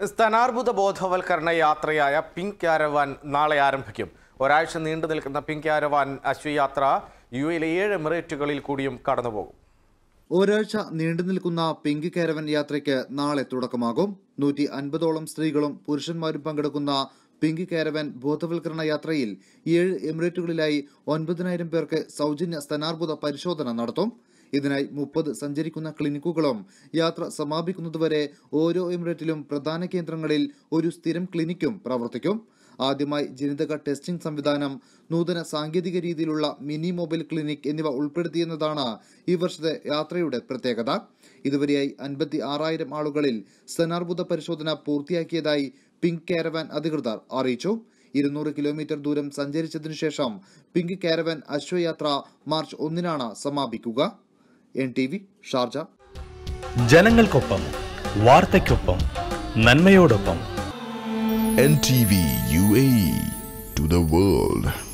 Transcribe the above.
സ്ഥാനാർബുദ ബോധവൽക്കരണ യാത്രയായ pink caravan നാളെ ആരംഭിക്കും ഒരാഴ്ച നീണ്ടു നിൽക്കുന്ന പിങ്ക് കാരവാൻ അശ്വയാത്ര യു എയിലെ ഏഴ് എമിറേറ്റുകളിൽ കൂടിയും കടന്നുപോകും ഒരാഴ്ച നീണ്ടു നിൽക്കുന്ന പിങ്ക് കാരവൻ യാത്രയ്ക്ക് നാളെ തുടക്കമാകും നൂറ്റി അൻപതോളം സ്ത്രീകളും പുരുഷന്മാരും പങ്കെടുക്കുന്ന പിങ്ക് കാരവൻ ബോധവൽക്കരണ യാത്രയിൽ ഏഴ് എമിറേറ്റുകളിലായി ഒൻപതിനായിരം പേർക്ക് സൗജന്യ സ്ഥാനാർബുദ പരിശോധന നടത്തും ഇതിനായി മുപ്പത് സഞ്ചരിക്കുന്ന ക്ലിനിക്കുകളും യാത്ര സമാപിക്കുന്നതുവരെ ഓരോ എമിറേറ്റിലും പ്രധാന കേന്ദ്രങ്ങളിൽ ഒരു സ്ഥിരം ക്ലിനിക്കും പ്രവർത്തിക്കും ആദ്യമായി ജനിതക ടെസ്റ്റിംഗ് സംവിധാനം നൂതന സാങ്കേതിക രീതിയിലുള്ള മിനി മൊബൈൽ ക്ലിനിക് എന്നിവ ഉൾപ്പെടുത്തിയെന്നതാണ് ഈ വർഷത്തെ യാത്രയുടെ പ്രത്യേകത ഇതുവരെയായി അൻപത്തി ആറായിരം ആളുകളിൽ സ്ഥാനാർബുദ പരിശോധന പൂർത്തിയാക്കിയതായി പിങ്ക് കാരവാൻ അധികൃതർ അറിയിച്ചു ഇരുന്നൂറ് കിലോമീറ്റർ ദൂരം സഞ്ചരിച്ചതിനു ശേഷം പിങ്ക് കാരവാൻ അശ്വയാത്ര മാർച്ച് ഒന്നിനാണ് സമാപിക്കുക എൻ ടി വി ഷാർജ ജനങ്ങൾക്കൊപ്പം വാർത്തയ്ക്കൊപ്പം നന്മയോടൊപ്പം NTV UAE to the world.